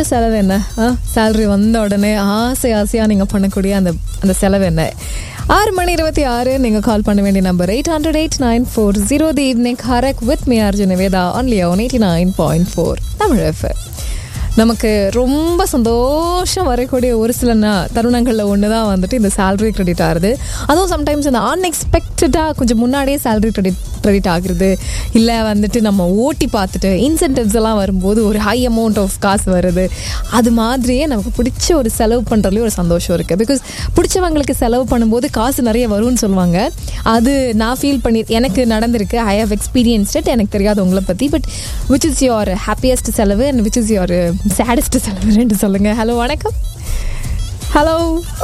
செலவு என்ன சேலரி வந்த உடனே ஆசை ஆசையாக நீங்கள் பண்ணக்கூடிய அந்த அந்த செலவு என்ன ஆறு மணி இருபத்தி ஆறு நீங்கள் கால் பண்ண வேண்டிய number eight hundred eight nine four zero the evening ஹரக் with me Arjun Veda only one eighty nine point four Tamil FM நமக்கு ரொம்ப சந்தோஷம் வரக்கூடிய ஒரு சில நா- தருணங்களில் ஒன்று தான் வந்துட்டு இந்த salary கிரெடிட் ஆகுது அதுவும் சம்டைம்ஸ் இந்த அன்எக்ஸ்பெக்டடாக கொஞ்சம் முன்னாடியே salary கிரெடிட் கிரெடிட் ஆகுறது இல்லை வந்துட்டு நம்ம ஓட்டி பார்த்துட்டு இன்சென்டிவ்ஸ் எல்லாம் வரும்போது ஒரு ஹை அமௌண்ட் ஆஃப் காசு வருது அது மாதிரியே நமக்கு பிடிச்ச ஒரு செலவு பண்ணுறதுலேயும் ஒரு சந்தோஷம் இருக்குது பிகாஸ் பிடிச்சவங்களுக்கு செலவு பண்ணும்போது காசு நிறைய வரும்னு சொல்லுவாங்க அது நான் ஃபீல் பண்ணி எனக்கு நடந்திருக்கு ஐ ஹவ் எக்ஸ்பீரியன்ஸ்ட் எனக்கு தெரியாது உங்களை பற்றி but which is your happiest செலவு and which is your saddest செலவு ரெண்டு சொல்லுங்கள் ஹலோ வணக்கம் ஹலோ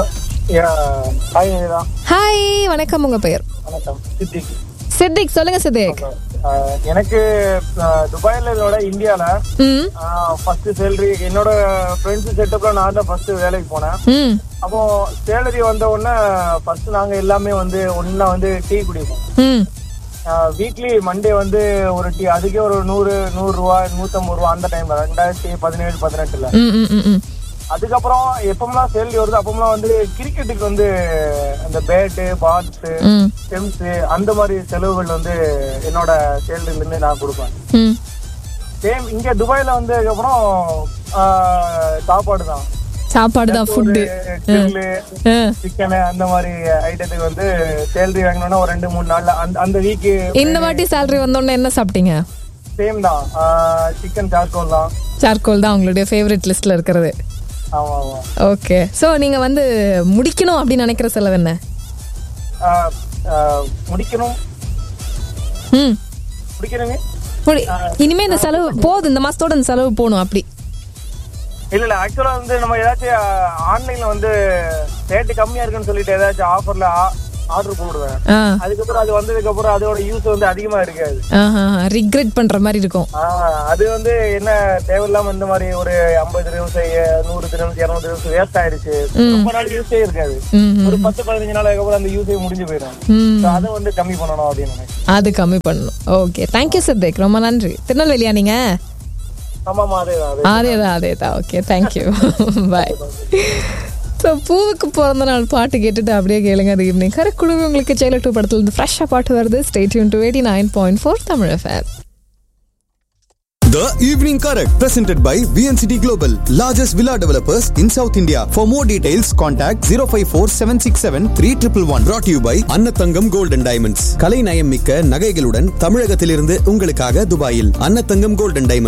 ஹாய் நிவேதா ஹாய் வணக்கம் உங்கள் பெயர் வணக்கம் சித்திக் சித்திக் சொல்லுங்கள் சித்திக் அஹ், எனக்கு அஹ், துபாயில இதோட இந்தியால ம் ஃபர்ஸ்ட் சேலரி என்னோட ஃப்ரெண்ட்ஸ் செட்டப்ல நான் தான் ஃபர்ஸ்ட் வேலைக்கு போனேன் ம் அப்போ சேலரி வந்த உடனே ஃபர்ஸ்ட் நாங்க எல்லாமே வந்து ஒண்ணா வந்து டீ குடிப்போம் ம் வீக்லி மண்டே வந்து ஒரு டீ அதுக்கே ஒரு நூறு நூறு ரூபா நூத்தம்பது ரூபா அந்த டைம்ல ரெண்டாயிரத்தி பதினேழு பதினெட்டுல ம் ம் ம் ம் அதுக்கப்புறம் எப்பமெல்லாம் சேலரி வருது அப்பமெல்லாம் வந்து கிரிக்கெட்டுக்கு வந்து அந்த பேட்டு பால்ஸ் ம் ஸ்டெம்ஸ் அந்த மாதிரி செலவுகள் வந்து என்னோட சேலரில இருந்து நான் கொடுப்பேன் ம் சேம் இங்க துபாயில வந்ததுக்கப்புறம் சாப்பாடு தான் சாப்பாடு தான் ஃபுட்டு கிரில்லு சிக்கனு அந்த மாதிரி ஐட்டத்துக்கு வந்து சேலரி வாங்கினோம்னா ஒரு ரெண்டு மூணு நாள்ல அந்த அந்த வீக்கு இந்த வாட்டி சேலரி வந்தோடனே என்ன சாப்பிட்டீங்க சேம் தான் சிக்கன் சார்கோல் தான் சார்கோல் தான் உங்களுடைய ஃபேவரட் லிஸ்ட்ல இருக்கிறது ஆமா ஆமா ஓகே ஸோ நீங்க வந்து முடிக்கணும் அப்படின்னு நினைக்கிற செலவு என்ன ஆஹ், ஆஹ், முடிக்கணும் ம் முடிக்கணுங்க முடி இனிமே இந்த செலவு போதும் இந்த மாசத்தோட இந்த செலவு போகணும் அப்படி இல்ல இல்ல ஆக்சுவலா வந்து நம்ம ஏதாச்சும் ஆன்லைன்ல வந்து ரேட்டு கம்மியா இருக்குன்னு சொல்லிட்டு ஏதாச்சும் ஆஃபர்ல ஆர்டர் போடுவேன் ஆ அதுக்கப்புறம் அது வந்ததுக்கு அப்புறம் அதோட யூஸ் வந்து அதிகமா இருக்காது ஆஹா ரிக்ரெட் பண்ற மாதிரி இருக்கும் ஆஹ் அது வந்து என்ன தேவையில்லாம இந்த மாதிரி ஒரு ஐம்பது நிமிஷம் எ- நூறு நிமிஷம் இருநூறு நிமிஷம் வேஸ்ட் ஆயிடுச்சு ரொம்ப நாள் யூஸே இருக்காது ம் ஒரு பத்து பதினஞ்சு நாளுக்கு அப்புறம் அந்த யூஸே முடிஞ்சு போயிடும் ம் So அதை வந்து கம்மி பண்ணணும் அப்படின்னு நினைக்கிறேன் அது கம்மி பண்ணணும் ஓகே தேங்க்யூ சித்திக் ரொம்ப நன்றி திருநெல்வேலியா நீங்க ஆமாமா அதே தான் அதே அதே தான் அதே தான் ஓகே தேங்க்யூ பாய் ஸோ பூவுக்கு பிறந்த நாள் பாட்டு கேட்டுட்டு அப்படியே கேளுங்க அது ஈவினிங் கரெக்ட் குழுவி உங்களுக்கு ஜெயிலர் டூ படத்துல இருந்து ஃப்ரெஷ்ஷாக பாட்டு வருது stay tuned to eighty nine point four Tamil FM The Evening Correct, presented by VNCT Global, largest villa developers in South India. For more details, contact 054 767 3111. Brought to you by Annathangam Gold and Diamonds. கலை நயம் மிக்க நகைகளுடன் தமிழகத்திலிருந்து உங்களுக்காக துபாயில் அன்னத்தங்கம் Gold and Diamonds.